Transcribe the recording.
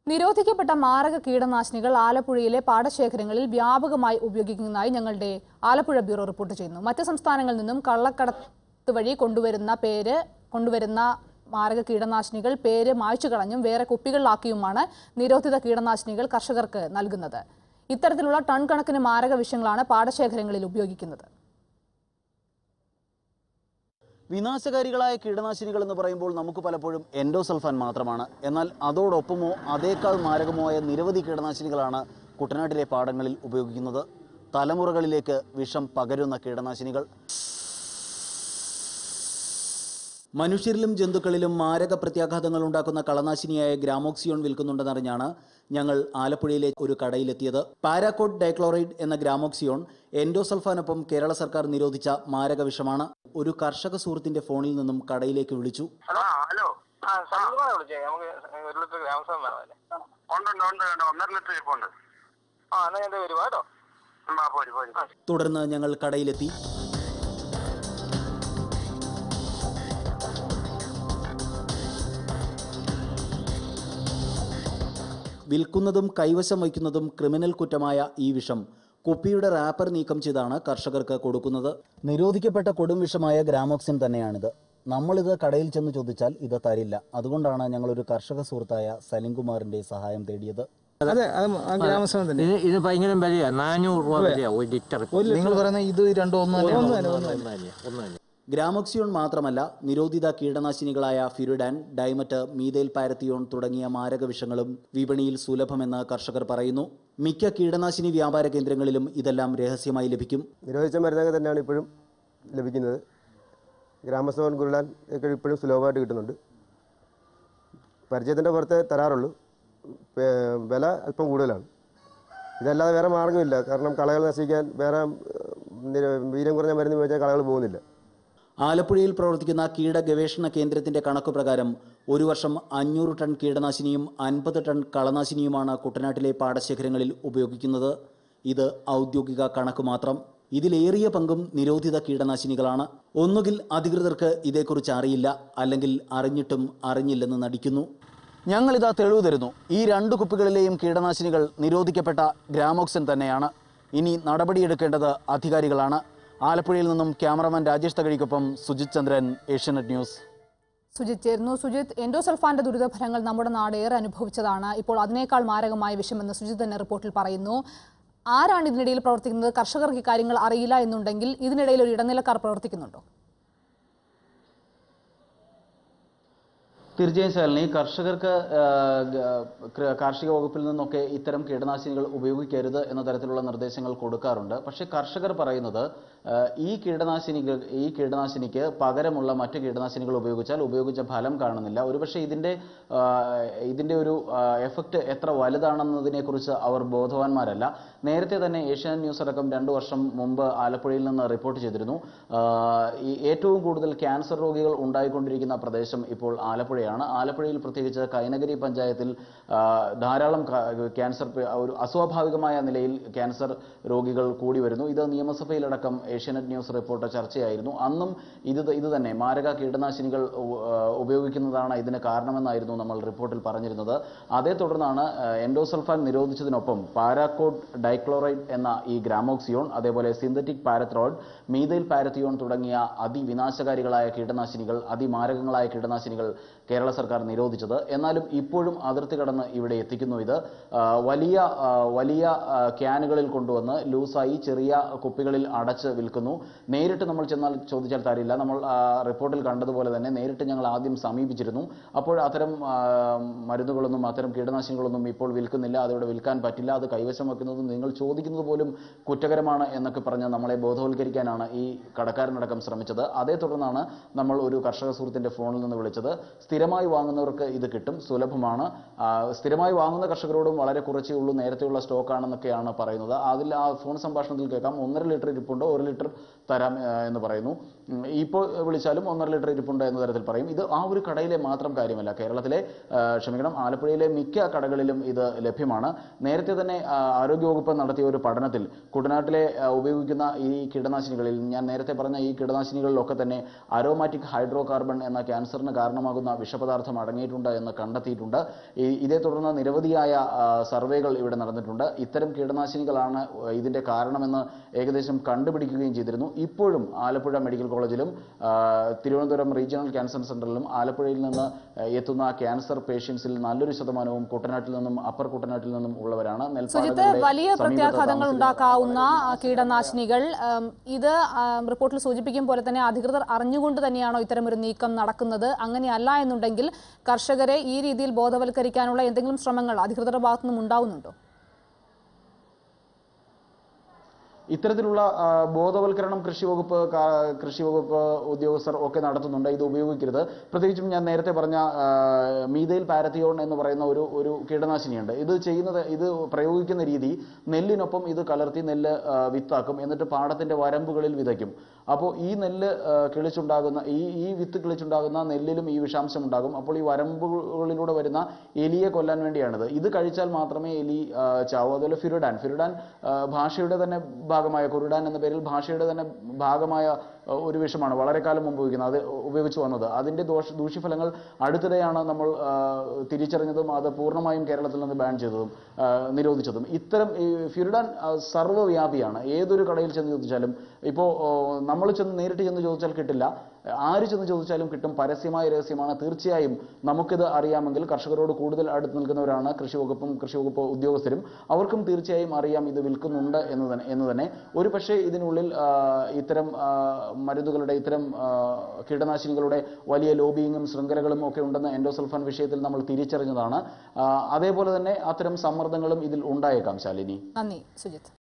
നിരോധിക്കപ്പെട്ട മാരക കീടനാശിനികൾ ആലപ്പുഴയിലെ പാടശേഖരങ്ങളിൽ വ്യാപകമായി ഉപയോഗിക്കുന്നതായി ഞങ്ങളുടെ ആലപ്പുഴ ബ്യൂറോ റിപ്പോർട്ട് ചെയ്യുന്നു മറ്റ് സംസ്ഥാനങ്ങളിൽ നിന്നും കള്ളക്കടത്ത് വഴി കൊണ്ടുവരുന്ന പേര് കൊണ്ടുവരുന്ന മാരക കീടനാശിനികൾ പേര് മായ്ച്ചു കളഞ്ഞും വേറെ കുപ്പികളിലാക്കിയുമാണ് നിരോധിത കീടനാശിനികൾ കർഷകർക്ക് നൽകുന്നത് ഇത്തരത്തിലുള്ള ടൺ കണക്കിന് മാരക വിഷങ്ങളാണ് പാടശേഖരങ്ങളിൽ ഉപയോഗിക്കുന്നത് വിനാശകാരികളായ കീടനാശിനികൾ എന്ന് പറയുമ്പോൾ നമുക്ക് പലപ്പോഴും എൻഡോസൾഫാൻ മാത്രമാണ് എന്നാൽ അതോടൊപ്പമോ അതേക്കാൾ മാരകമോ ആയ നിരവധി കീടനാശിനികളാണ് കുട്ടനാട്ടിലെ പാടങ്ങളിൽ ഉപയോഗിക്കുന്നത് തലമുറകളിലേക്ക് വിഷം പകരുന്ന കീടനാശിനികൾ മനുഷ്യരിലും ജന്തുക്കളിലും മാരക പ്രത്യാഘാതങ്ങൾ ഉണ്ടാക്കുന്ന കളനാശിനിയായ ഗ്രാമോക്സിയോൺ വിൽക്കുന്നുണ്ടെന്നറിഞ്ഞാണ് ഞങ്ങൾ ആലപ്പുഴയിലെ ഒരു കടയിലെത്തിയത് പാരാക്കോട്ട് ഡൈക്ലോറൈഡ് എന്ന ഗ്രാമോക്സിയോൺ എൻഡോസൾഫാനൊപ്പം കേരള സർക്കാർ നിരോധിച്ച മാരക വിഷമാണ് ഒരു കർഷക സുഹൃത്തിന്റെ ഫോണിൽ നിന്നും കടയിലേക്ക് വിളിച്ചു ഹലോ ഹലോ ആ സലീമാണ് വിളിച്ചേ നമുക്ക് ഒരു ലിറ്റർ ഗ്രാമസം വേണമല്ലേ ഉണ്ടുണ്ട് ഉണ്ട് ഉണ്ട് ഒന്നര ലിറ്റർ ഇരിപ്പുണ്ട് ആ എന്നാ ഞാൻ വരുവാ കേട്ടോ ആ പോരി പോരി തുടർന്ന് ഞങ്ങൾ കടയിലെത്തി വിൽക്കുന്നതും കൈവശം വയ്ക്കുന്നതും ക്രിമിനൽ കുറ്റമായ ഈ വിഷം കുപ്പിയുടെ റാപ്പർ നീക്കം ചെയ്താണ് കർഷകർക്ക് കൊടുക്കുന്നത് നിരോധിക്കപ്പെട്ട കൊടും വിഷമായ ഗ്രാമോക്സിൻ തന്നെയാണിത് നമ്മളിത് കടയിൽ ചെന്ന് ചോദിച്ചാൽ ഇത് തരില്ല അതുകൊണ്ടാണ് ഞങ്ങൾ ഒരു കർഷക സുഹൃത്തായ സലിംകുമാറിന്റെ സഹായം തേടിയത് അതെ അത് ആ ഗ്രാമസഭ തന്നെ ഇത് ഇത് ഭയങ്കര വിലയാണ് നാനൂറ് രൂപ വിലയാണ് ഒരു ലിറ്റർ നിങ്ങൾ പറയുന്ന ഇത് രണ്ടും ഒന്ന് ഒന്നുമില്ല ഗ്രാമോക്സിയോൺ മാത്രമല്ല നിരോധിത കീടനാശിനികളായ ഫിരുഡാൻ ഡൈമറ്റ് മീതേൽ പാരത്തിയോൺ തുടങ്ങിയ മാരക വിഷങ്ങളും വിപണിയിൽ സുലഭമെന്ന് കർഷകർ പറയുന്നു മിക്ക കീടനാശിനി വ്യാപാര കേന്ദ്രങ്ങളിലും ഇതെല്ലാം രഹസ്യമായി ലഭിക്കും നിരോധിച്ച മരുന്നൊക്കെ തന്നെയാണ് ഇപ്പോഴും ലഭിക്കുന്നത് ഗ്രാമസഭൻ ഗുരുലാൻ ഒക്കെ ഇപ്പോഴും സുലഭമായിട്ട് കിട്ടുന്നുണ്ട് പരിചയത്തിൻ്റെ പുറത്തെ തരാറുള്ളൂ പേ- വില അല്പം കൂടുതലാണ് ഇതല്ലാതെ വേറെ മാർഗ്ഗമില്ല കാരണം കളകൾ നശിക്കാൻ വേറെ ഏഹ്, നിര- വീര്യം കുറഞ്ഞ മരുന്ന് ഉപയോഗിച്ചാൽ കളകൾ പോകുന്നില്ല ആലപ്പുഴയിൽ പ്രവർത്തിക്കുന്ന കീട ഗവേഷണ കേന്ദ്രത്തിന്റെ കണക്ക് പ്രകാരം ഒരു വർഷം അഞ്ഞൂറ് ടൺ കീടനാശിനിയും അൻപത് ടൺ കളനാശിനിയുമാണ് കുട്ടനാട്ടിലെ പാടശേഖരങ്ങളിൽ ഉപയോഗിക്കുന്നത് ഇത് ഔദ്യോഗിക കണക്ക് മാത്രം ഇതിലേറിയ പങ്കും നിരോധിത കീടനാശിനികളാണ് ഒന്നുകിൽ അധികൃതർക്ക് ഇതേക്കുറിച്ച് അറിയില്ല അല്ലെങ്കിൽ അറിഞ്ഞിട്ടും അറിഞ്ഞില്ലെന്ന് നടിക്കുന്നു ഞങ്ങളിതാ തെളിവ് തരുന്നു ഈ രണ്ട് കുപ്പികളിലെയും കീടനാശിനികൾ നിരോധിക്കപ്പെട്ട ഗ്രാമോക്സൻ തന്നെയാണ് ഇനി നടപടിയെടുക്കേണ്ടത് അധികാരികളാണ് ആലപ്പുഴയിൽ നിന്നും ക്യാമറമാൻ രാജേഷ് തകഴിക്കൊപ്പം സുജിത് ചന്ദ്രൻ ഏഷ്യാനെറ്റ് ന്യൂസ് സുജിത് ചേരുന്നു സുജിത് എൻഡോസൾഫാന്റെ ദുരിതഫലങ്ങൾ നമ്മുടെ നാട് ഏറെ അനുഭവിച്ചതാണ് ഇപ്പോൾ അതിനേക്കാൾ മാരകമായ വിഷമെന്ന് സുജിത് തന്നെ റിപ്പോർട്ടിൽ പറയുന്നു ആരാണ് ഇതിനിടയിൽ പ്രവർത്തിക്കുന്നത് കർഷകർക്ക് ഇക്കാര്യങ്ങൾ അറിയില്ല എന്നുണ്ടെങ്കിൽ ഇതിനിടയിൽ ഒരു ഇടനിലക്കാർ പ്രവർത്തിക്കുന്നുണ്ടോ തീർച്ചയായും ശാലിനി കർഷകർക്ക് ആ, ഗ- കൃ- കാർഷിക വകുപ്പിൽ നിന്നൊക്കെ ഇത്തരം കീടനാശിനികൾ ഉപയോഗിക്കരുത് എന്ന തരത്തിലുള്ള നിർദ്ദേശങ്ങൾ കൊടുക്കാറുണ്ട് പക്ഷേ കർഷകർ പറയുന്നത് ആ, ഈ കീടനാശിനികൾ ഈ കീടനാശിനിക്ക് പകരമുള്ള മറ്റ് കീടനാശിനികൾ ഉപയോഗിച്ചാൽ ഉപയോഗിച്ച ഫലം കാണുന്നില്ല ഒരുപക്ഷെ ഇതിൻ്റെ ആ, ഇതിൻ്റെ ഒരു എഫക്റ്റ് എത്ര വലുതാണെന്നതിനെക്കുറിച്ച് അവർ ബോധവാന്മാരല്ല നേരത്തെ തന്നെ ഏഷ്യാൻ ന്യൂസ് അടക്കം രണ്ടു വർഷം മുമ്പ് ആലപ്പുഴയിൽ നിന്ന് റിപ്പോർട്ട് ചെയ്തിരുന്നു ആ, ഈ ഏറ്റവും കൂടുതൽ ക്യാൻസർ രോഗികൾ ഉണ്ടായിക്കൊണ്ടിരിക്കുന്ന പ്രദേശം ഇപ്പോൾ ആലപ്പുഴയാണ് ആലപ്പുഴയിൽ പ്രത്യേകിച്ച് കൈനഗരി പഞ്ചായത്തിൽ ആ, ധാരാളം ക- ക്യാൻസർ പേ- ഒരു അസ്വാഭാവികമായ നിലയിൽ ക്യാൻസർ രോഗികൾ കൂടി വരുന്നു ഇത് നിയമസഭയിലടക്കം ഏഷ്യാനെറ്റ് ന്യൂസ് റിപ്പോർട്ട് ചർച്ചയായിരുന്നു അന്നും ഇത് ത- ഇത് തന്നെ മാരക കീടനാശിനികൾ ഉ- ആ, ഉപയോഗിക്കുന്നതാണ് ഇതിന് കാരണമെന്നായിരുന്നു നമ്മൾ റിപ്പോർട്ടിൽ പറഞ്ഞിരുന്നത് അതേ തുടർന്നാണ് ആ, എൻഡോസൾഫാൻ നിരോധിച്ചതിനൊപ്പം പാരാക്കോട്ട് ഡൈക്ലോറൈഡ് എന്ന ഈ ഗ്രാമോക്സിയോൺ അതേപോലെ സിന്തറ്റിക് പാരത്രോയിഡ് മീതൈൽ പാരത്തിയോൺ തുടങ്ങിയ അതിവിനാശകാരികളായ കീടനാശിനികൾ അതിമാരകങ്ങളായ കീടനാശിനികൾ കേരള സർക്കാർ നിരോധിച്ചത് എന്നാലും ഇപ്പോഴും അതിർത്തി കടന്ന് ഇവിടെ എത്തിക്കുന്നു ഇത് ആ, വലിയ ആ, വലിയ ആ, ക്യാനുകളിൽ കൊണ്ടുവന്ന് ലൂസായി ചെറിയ കുപ്പികളിൽ അടച്ച് വിൽക്കുന്നു നേരിട്ട് നമ്മൾ ചെന്നാൽ ചോദിച്ചാൽ തരില്ല നമ്മൾ ആ, റിപ്പോർട്ടിൽ കണ്ടതുപോലെ തന്നെ നേരിട്ട് ഞങ്ങൾ ആദ്യം സമീപിച്ചിരുന്നു അപ്പോൾ അത്തരം ആ, മരുന്നുകളൊന്നും അത്തരം കീടനാശിനികളൊന്നും ഇപ്പോൾ വിൽക്കുന്നില്ല അതിവിടെ വിൽക്കാൻ പറ്റില്ല അത് കൈവശം വെക്കുന്നത് നിങ്ങൾ ചോദിക്കുന്നത് പോലും കുറ്റകരമാണ് എന്നൊക്കെ പറഞ്ഞ് നമ്മളെ ബോധവൽക്കരിക്കാനാണ് ഈ കടക്കാരനടക്കം ശ്രമിച്ചത് അതേ തുടർന്നാണ് നമ്മൾ ഒരു കർഷക സുഹൃത്തിൻ്റെ ഫോണിൽ നിന്ന് വിളിച്ചത് സ്ഥിരമായി വാങ്ങുന്നവർക്ക് ഇത് കിട്ടും സുലഭമാണ് ആ, സ്ഥിരമായി വാങ്ങുന്ന കർഷകരോടും വളരെ കുറച്ചേ ഉള്ളൂ നേരത്തെയുള്ള സ്റ്റോക്കാണെന്നൊക്കെയാണ് പറയുന്നത് അതിൽ ആ ഫോൺ സംഭാഷണത്തിൽ കേൾക്കാം ഒന്നര ലിറ്റർ ഇരിപ്പുണ്ട് ഒരു ലിറ്റർ തരാം ആ, എന്ന് പറയുന്നു ഉം, ഇപ്പോൾ വിളിച്ചാലും ഒന്നര ലിറ്റർ ഇരിപ്പുണ്ട് എന്ന തരത്തിൽ പറയും ഇത് ആ ഒരു കടയിലെ മാത്രം കാര്യമല്ല കേരളത്തിലെ ആ, ക്ഷമിക്കണം ആലപ്പുഴയിലെ മിക്ക കടകളിലും ഇത് ലഭ്യമാണ് നേരത്തെ തന്നെ ആ, ആരോഗ്യവകുപ്പ് നടത്തിയ ഒരു പഠനത്തിൽ കുട്ടനാട്ടിലെ ആ, ഉപയോഗിക്കുന്ന ഈ കീടനാശിനികളിൽ ഞാൻ നേരത്തെ പറഞ്ഞ ഈ കീടനാശിനികളിലൊക്കെ തന്നെ അരോമാറ്റിക് ഹൈഡ്രോ കാർബൺ എന്ന ക്യാൻസറിന് കാരണമാകുന്ന വിഷപദാർത്ഥം അടങ്ങിയിട്ടുണ്ട് എന്ന് കണ്ടെത്തിയിട്ടുണ്ട് ഈ ഇതേ തുടർന്ന് നിരവധിയായ ആ, സർവേകൾ ഇവിടെ നടന്നിട്ടുണ്ട് ഇത്തരം കീടനാശിനികളാണ് ഇതിന്റെ കാരണമെന്ന് ഏകദേശം കണ്ടുപിടിക്കുകയും ചെയ്തിരുന്നു ഇപ്പോഴും ആലപ്പുഴ മെഡിക്കൽ കോളേജിലും ആ, തിരുവനന്തപുരം റീജിയണൽ ക്യാൻസർ സെന്ററിലും ആലപ്പുഴയിൽ നിന്ന് ആ, എത്തുന്ന ക്യാൻസർ പേഷ്യൻസിൽ നല്ലൊരു ശതമാനവും കുട്ടനാട്ടിൽ നിന്നും അപ്പർ കുട്ടനാട്ടിൽ നിന്നും ഉള്ളവരാണ് സുജിത്ത് നെൽപ്പാടങ്ങളുടെ വലിയ സമീപത്ത് പ്രത്യാഘാതങ്ങൾ താമസിക്കുന്ന ഉണ്ടാക്കാവുന്ന ആ, കീടനാശിനികൾ ഉം, ഇത് ആം, റിപ്പോർട്ടിൽ സൂചിപ്പിക്കും പോലെ തന്നെ അധികൃതർ അറിഞ്ഞുകൊണ്ട് തന്നെയാണോ ഇത്തരമൊരു നീക്കം നടക്കുന്നത് അങ്ങനെയല്ല എന്നുണ്ടെങ്കിൽ കർഷകരെ ഈ രീതിയിൽ ബോധവൽക്കരിക്കാനുള്ള എന്തെങ്കിലും ശ്രമങ്ങൾ അധികൃതരുടെ ഭാഗത്തു നിന്നും ഉണ്ടാവുന്നുണ്ടോ ഇത്തരത്തിലുള്ള ആ, ബോധവൽക്കരണം കൃഷി വകുപ്പ് കാ- കൃഷി വകുപ്പ് ഉദ്യോഗസ്ഥർ ഒക്കെ നടത്തുന്നുണ്ട് ഇത് ഉപയോഗിക്കരുത് പ്രത്യേകിച്ചും ഞാൻ നേരത്തെ പറഞ്ഞ ആ, മീതയിൽ പാരത്തിയോൺ എന്ന് പറയുന്ന ഒരു ഒരു കീടനാശിനിയുണ്ട് ഇത് ചെയ്യുന്നത് ഇത് പ്രയോഗിക്കുന്ന രീതി നെല്ലിനൊപ്പം ഇത് കലർത്തി നെല്ല് ആ, വിത്താക്കും എന്നിട്ട് പാടത്തിന്റെ വരമ്പുകളിൽ വിതയ്ക്കും അപ്പോൾ ഈ നെല്ല് ആ, കിളിച്ചുണ്ടാകുന്ന ഈ ഈ വിത്ത് കിളിച്ചുണ്ടാകുന്ന നെല്ലിലും ഈ വിഷാംശം ഉണ്ടാകും അപ്പോൾ ഈ വരമ്പുകളിലൂടെ വരുന്ന എലിയെ കൊല്ലാൻ വേണ്ടിയാണിത് ഇത് കഴിച്ചാൽ മാത്രമേ എലി ആ, ചാവൂ അതുപോലെ ഫിറുഡാൻ ഫിറുഡാൻ ആ, ഭാഷയുടെ തന്നെ ഭാഗമായ കുരുഡാൻ എന്ന പേരിൽ ഭാഷയുടെ തന്നെ ഭാഗമായ ആ, ഒരു വിഷമാണ് വളരെ കാലം മുമ്പ് ഉപയോഗിക്കുന്നത് അത് ഉപയോഗിച്ചു വന്നത് അതിന്റെ ദോഷ ദൂഷ്യഫലങ്ങൾ അടുത്തിടെയാണ് നമ്മൾ ആ, തിരിച്ചറിഞ്ഞതും അത് പൂർണ്ണമായും കേരളത്തിൽ നിന്ന് ബാൻ ചെയ്തതും ആ, നിരോധിച്ചതും ഇത്തരം ഈ ഫിറുഡാൻ ആ, സർവ്വവ്യാപിയാണ് ഏതൊരു കടയിൽ ചെന്ന് ചോദിച്ചാലും ഇപ്പോൾ നമ്മൾ ചെന്ന് നേരിട്ട് ചെന്ന് ചോദിച്ചാൽ കിട്ടില്ല ആര് ചെന്ന് ചോദിച്ചാലും കിട്ടും പരസ്യമായ രഹസ്യമാണ് തീർച്ചയായും നമുക്കിത് അറിയാമെങ്കിൽ കർഷകരോട് കൂടുതൽ അടുത്ത് നിൽക്കുന്നവരാണ് കൃഷി വകുപ്പും കൃഷി വകുപ്പ് ഉദ്യോഗസ്ഥരും അവർക്കും തീർച്ചയായും അറിയാം ഇത് വിൽക്കുന്നുണ്ട് എന്ന് തന്നെ എന്ന് തന്നെ ഒരു പക്ഷേ ഇതിനുള്ളിൽ ആ, ഇത്തരം ആ, മരുന്നുകളുടെ ഇത്തരം ആ, കീടനാശിനികളുടെ വലിയ ലോബിയിങ്ങും ശൃംഖലകളും ഒക്കെ ഉണ്ടെന്ന് എൻഡോസൾഫാൻ വിഷയത്തിൽ നമ്മൾ തിരിച്ചറിഞ്ഞതാണ് ആ, അതേപോലെ തന്നെ അത്തരം സമ്മർദ്ദങ്ങളും ഇതിൽ ഉണ്ടായേക്കാം ശാലിനി നന്ദി സുജിത്ത്